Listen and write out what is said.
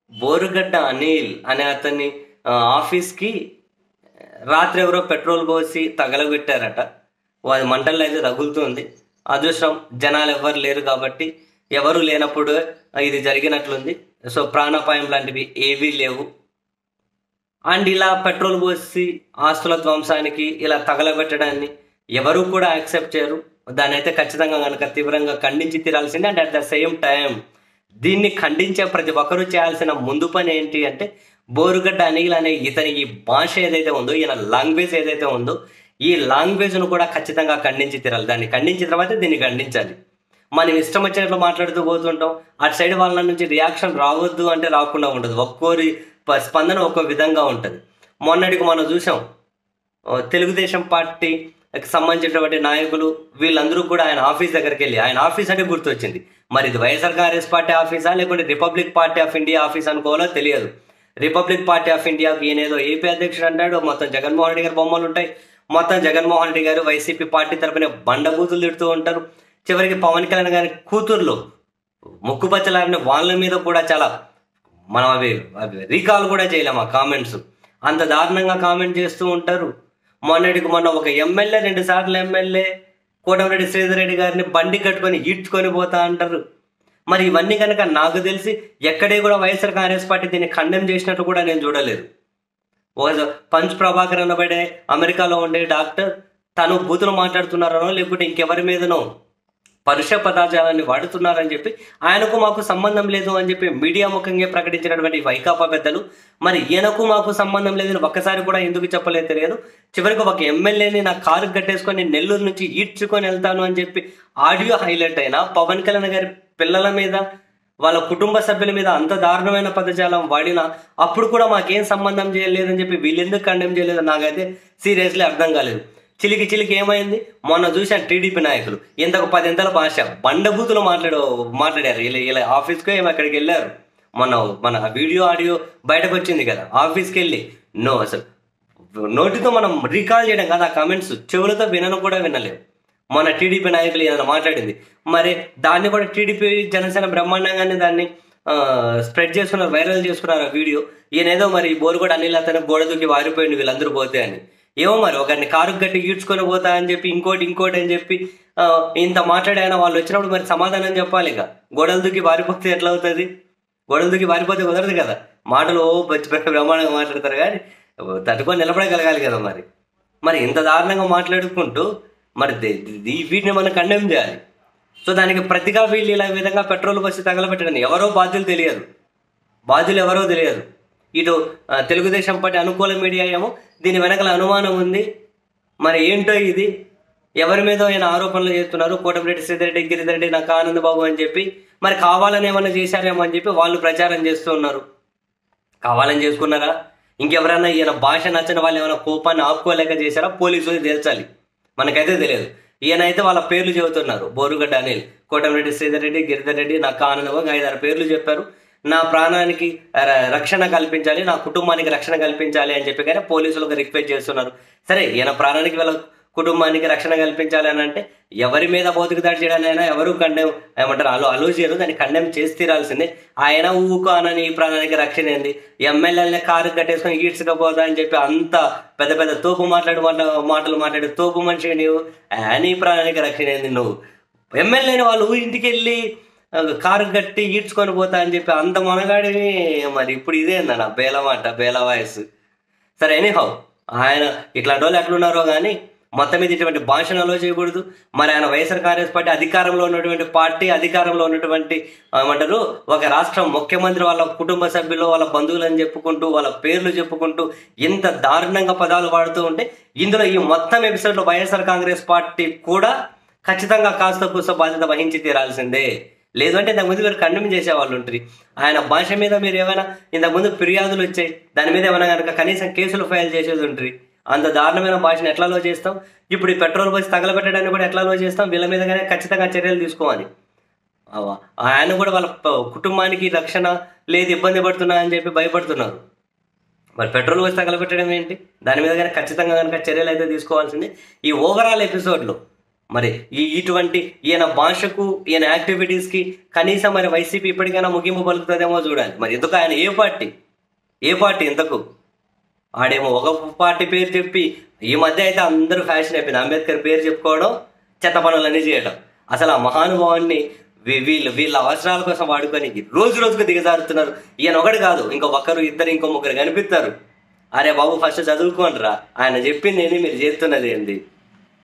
బోరుగడ్డ అనిల్ అనే అతన్ని ఆ, ఆఫీస్కి రాత్రి ఎవరో పెట్రోల్ పోసి తగలబెట్టారట వాది మంటల్లో అయితే తగులుతుంది అదృష్టం జనాలు ఎవరు లేరు కాబట్టి ఎవరు లేనప్పుడు ఇది జరిగినట్లుంది సో ప్రాణాపాయం లాంటివి ఏవీ లేవు అండ్ ఇలా పెట్రోల్ పోసి ఆస్తుల ధ్వంసానికి ఇలా తగలబెట్టడాన్ని ఎవరు కూడా యాక్సెప్ట్ చేయరు దాన్ని అయితే ఖచ్చితంగా కనుక తీవ్రంగా ఖండించి తీరాల్సిందే and at the same time దీన్ని ఖండించే ప్రతి ఒక్కరూ చేయాల్సిన ముందు పని ఏంటి అంటే బోరుగడ్డ అనిల్ అనే ఇతని ఈ భాష ఏదైతే ఉందో ఈయన లాంగ్వేజ్ ఏదైతే ఉందో ఈ లాంగ్వేజ్ను కూడా ఖచ్చితంగా ఖండించి తీరాలి దాన్ని ఖండించిన తర్వాత దీన్ని ఖండించాలి మనం ఇష్టం వచ్చినట్లు మాట్లాడుతూ పోతుంటాం అటు సైడ్ వాళ్ళ నుంచి రియాక్షన్ రావద్దు అంటే రాకుండా ఉండదు ఒక్కోరి ప- స్పందన ఒక్కో విధంగా ఉంటుంది మొన్నటికి మనం చూసాం ఆ, తెలుగుదేశం పార్టీకి సంబంధించినటువంటి నాయకులు వీళ్ళందరూ కూడా ఆయన ఆఫీస్ దగ్గరికి వెళ్ళి ఆయన ఆఫీస్ అంటే గుర్తొచ్చింది మరి ఇది వైఎస్ఆర్ కాంగ్రెస్ పార్టీ ఆఫీసా లేకుంటే Republic party of India office అనుకోవాలో తెలియదు రిపబ్లిక్ పార్టీ ఆఫ్ ఇండియాకి ఈయనేదో ఏపీ అధ్యక్షుడు అంటాడు మొత్తం జగన్మోహన్ రెడ్డి గారి బొమ్మలు ఉంటాయి మొత్తం జగన్మోహన్ రెడ్డి గారు వైసీపీ పార్టీ తరపున బండబూతులు తిడుతూ ఉంటారు చివరికి పవన్ కళ్యాణ్ గారి కూతుర్లు ముక్కుపచ్చలారిన వాళ్ళ మీద కూడా చాలా మనం అవి అవి రీకాల్ కూడా చేయలేము ఆ కామెంట్స్ అంత దారుణంగా కామెంట్ చేస్తూ ఉంటారు మొన్నటికి మొన్న ఒక ఎమ్మెల్యే రెండు సార్లు ఎమ్మెల్యే కోటమిరెడ్డి శ్రీధర్ రెడ్డి గారిని బండి కట్టుకొని ఈడ్చుకొని పోతా అంటారు మరి ఇవన్నీ కనుక నాకు తెలిసి ఎక్కడే కూడా వైఎస్ఆర్ కాంగ్రెస్ పార్టీ దీన్ని ఖండం చేసినట్టు కూడా నేను చూడలేదు ఒక పంచ్ ప్రభాకర్ అనబడే అమెరికాలో ఉండే డాక్టర్ తను బూతులు మాట్లాడుతున్నారనో లేకుంటే ఇంకెవరి మీదనో పరుష పదార్థాలని వాడుతున్నారని చెప్పి ఆయనకు మాకు సంబంధం లేదు అని చెప్పి మీడియా ముఖంగా ప్రకటించినటువంటి వైకాపా పెద్దలు మరి ఈయనకు మాకు సంబంధం లేదని ఒక్కసారి కూడా ఎందుకు చెప్పలేదు తెలియదు చివరికి ఒక ఎమ్మెల్యేని నా కారు కట్టేసుకొని నెల్లూరు నుంచి ఈడ్చుకొని వెళ్తాను అని చెప్పి ఆడియో హైలైట్ అయినా పవన్ కళ్యాణ్ గారి పిల్లల మీద వాళ్ళ కుటుంబ సభ్యుల మీద అంత దారుణమైన పదజాలం వాడినా అప్పుడు కూడా మాకేం సంబంధం చేయలేదని చెప్పి వీళ్ళెందుకు కండెమ్ చేయలేదు నాకైతే సీరియస్లీ అర్థం కాలేదు చిలికి చిలికి ఏమైంది మొన్న చూశాను టీడీపీ నాయకులు ఇంతకు పదింతల భాష బండబూతులు మాట్లాడు మాట్లాడారు ఇలా ఇలా ఆఫీస్కో ఏమో అక్కడికి వెళ్ళారు మొన్న మన వీడియో ఆడియో బయటకు వచ్చింది కదా ఆఫీస్కి వెళ్ళి నో అసలు నోటితో మనం రీకాల్ చేయడం కదా ఆ కామెంట్స్ చెవులతో వినను కూడా వినలేము మన టీడీపీ నాయకులు ఏదైనా మాట్లాడింది మరి దాన్ని కూడా టీడీపీ జనసేన బ్రహ్మాండంగానే దాన్ని స్ప్రెడ్ చేసుకున్నారు వైరల్ చేసుకున్నారు ఆ వీడియో ఈయనేదో మరి బోరుగోడ అనిల్ అతను గోడ దూకి వారిపోయింది వీళ్ళందరూ పోతే అని ఏమో మరి ఒకరిని కారు గట్టి ఈడ్చుకొని పోతా అని చెప్పి ఇంకోటి ఇంకోటి అని చెప్పి ఆ, ఇంత మాట్లాడాయన వాళ్ళు వచ్చినప్పుడు మరి సమాధానం చెప్పాలి ఇక గోడలు దూకి వారిపోతే ఎట్లా అవుతుంది గోడలు దూకి వారిపోతే కుదరదు కదా మాటలు ఓ బచ్చి బ్రహ్మాండంగా మాట్లాడతారు కానీ తట్టుకొని నిలబడగలగాలి కదా మరి మరి ఇంత దారుణంగా మాట్లాడుకుంటూ మరి ది- ది- వీటిని మనం కండెమ్ చేయాలి సో దానికి ప్రతిగా వీళ్ళు ఇలా ఈ విధంగా పెట్రోల్ బస్సు తగలబెట్టడం ఎవరో బాధ్యులు తెలియదు బాధ్యులు ఎవరో తెలియదు ఇటు ఆ, తెలుగుదేశం పార్టీ అనుకూల మీడియా ఏమో దీని వెనకాల అనుమానం ఉంది మరి ఏంటో ఇది ఎవరి మీద ఆయన ఆరోపణలు చేస్తున్నారు కోటమిరెడ్డి శ్రీధరెడ్డి గిరిధరెడ్డి నాకు ఆనంద్ బాబు అని చెప్పి మరి కావాలని ఏమైనా చేశారేమో అని చెప్పి వాళ్ళు ప్రచారం చేస్తూ ఉన్నారు కావాలని చేసుకున్నారా ఇంకెవరైనా ఈయన భాష నచ్చని వాళ్ళు ఏమైనా కోపాన్ని ఆపుకోలేక చేశారా పోలీసులు తేల్చాలి మనకైతే తెలియదు ఈయన అయితే వాళ్ళ పేర్లు చెబుతున్నారు బోరుగడ్డ అనిల్ కోటమిరెడ్డి శ్రీధర్ రెడ్డి గిరిధర్ రెడ్డి నాకు ఆనందంగా ఐదారు పేర్లు చెప్పారు నా ప్రాణానికి ర- రక్షణ కల్పించాలి నా కుటుంబానికి రక్షణ కల్పించాలి అని చెప్పి కానీ పోలీసులకు రిక్వెస్ట్ చేస్తున్నారు సరే ఈయన ప్రాణానికి వీళ్ళ కుటుంబానికి రక్షణ కల్పించాలి అని అంటే ఎవరి మీద భౌతిక దాడి చేయడానైనా ఎవరు కండెం ఏమంటారు అలో అలో చేయరు దాన్ని కండెం చేసి తీరాల్సిందే ఆయన ఊకో అనని ఈ ప్రాణానికి రక్షణ ఏంది ఎమ్మెల్యేలని కారు కట్టేసుకొని ఈడ్చకపోదా అని చెప్పి అంత పెద్ద పెద్ద తోపు మాట్లాడు మాట మాటలు మాట్లాడి తోపు మనిషి నీవు ఆ, నీ ప్రాణానికి రక్షణ ఏంది నువ్వు ఎమ్మెల్యేని వాళ్ళు ఇంటికి వెళ్ళి ఆ, కారు కట్టి ఈడ్చుకొని పోతా అని చెప్పి అంత మనగాడిని మరి ఇప్పుడు ఇదేందన్న బేలమాట బేల వాయిస్ సరే ఎనీహౌ ఆయన ఇట్లాంటి వాళ్ళు ఎట్లున్నారో కానీ మొత్తం మీద ఇటువంటి భాషను అలో చేయకూడదు మరి ఆయన వైఎస్ఆర్ కాంగ్రెస్ పార్టీ అధికారంలో ఉన్నటువంటి పార్టీ అధికారంలో ఉన్నటువంటి ఏమంటారు ఒక రాష్ట్రం ముఖ్యమంత్రి వాళ్ళ కుటుంబ సభ్యులు వాళ్ళ బంధువులని చెప్పుకుంటూ వాళ్ళ పేర్లు చెప్పుకుంటూ ఇంత దారుణంగా పదాలు వాడుతూ ఉంటే ఇందులో ఈ మొత్తం ఎపిసోడ్లో వైఎస్ఆర్ కాంగ్రెస్ పార్టీ కూడా ఖచ్చితంగా కాస్త కూస్త బాధ్యత వహించి తీరాల్సిందే లేదంటే ఇంతకు ముందు మీరు ఖండం చేసేవాళ్ళు ఉంటుంది ఆయన భాష మీద మీరు ఏమైనా ఇంతకు ముందు ఫిర్యాదులు వచ్చాయి దాని మీద ఏమైనా కనుక కనీసం కేసులు ఫైల్ చేసేది ఉంటుంది అంత దారుణమైన భాషను ఎట్లా లో చేస్తాం ఇప్పుడు ఈ పెట్రోల్ బస్ తగలబెట్టడాన్ని కూడా ఎట్లా లో చేస్తాం వీళ్ళ మీదగానే ఖచ్చితంగా చర్యలు తీసుకోవాలి అవ- ఆయన కూడా వాళ్ళ ప- కుటుంబానికి రక్షణ లేదు ఇబ్బంది పడుతున్నా అని చెప్పి భయపడుతున్నారు మరి పెట్రోల్ బస్ తగలబెట్టడం ఏంటి దాని మీద కనుక ఖచ్చితంగా కనుక చర్యలు అయితే తీసుకోవాల్సింది ఈ ఓవరాల్ ఎపిసోడ్లో మరి ఈ ఇటువంటి ఈయన భాషకు ఈయన యాక్టివిటీస్కి కనీసం మరి వైసీపీ ఇప్పటికైనా ముగింపు పలుకుతుందేమో చూడాలి మరి ఎందుకు ఆయన ఏ పార్టీ ఏ పార్టీ ఇంతకు ఆడేమో ఒక పార్టీ పేరు చెప్పి ఈ మధ్య అయితే అందరూ ఫ్యాషన్ అయిపోయింది అంబేద్కర్ పేరు చెప్పుకోవడం చెత్త పనులన్నీ చేయడం అసలు ఆ మహానుభావాన్ని వీ- వీళ్ళు వీళ్ళ అవసరాల కోసం వాడుకొని రోజు రోజుకు దిగజారుతున్నారు ఈయన ఒకటి కాదు ఇంకో ఒకరు ఇద్దరు ఇంకో ముగ్గురు కనిపిస్తారు అరే బాబు ఫస్ట్ చదువుకోండిరా ఆయన చెప్పింది ఏంది మీరు చేస్తున్నది ఏంది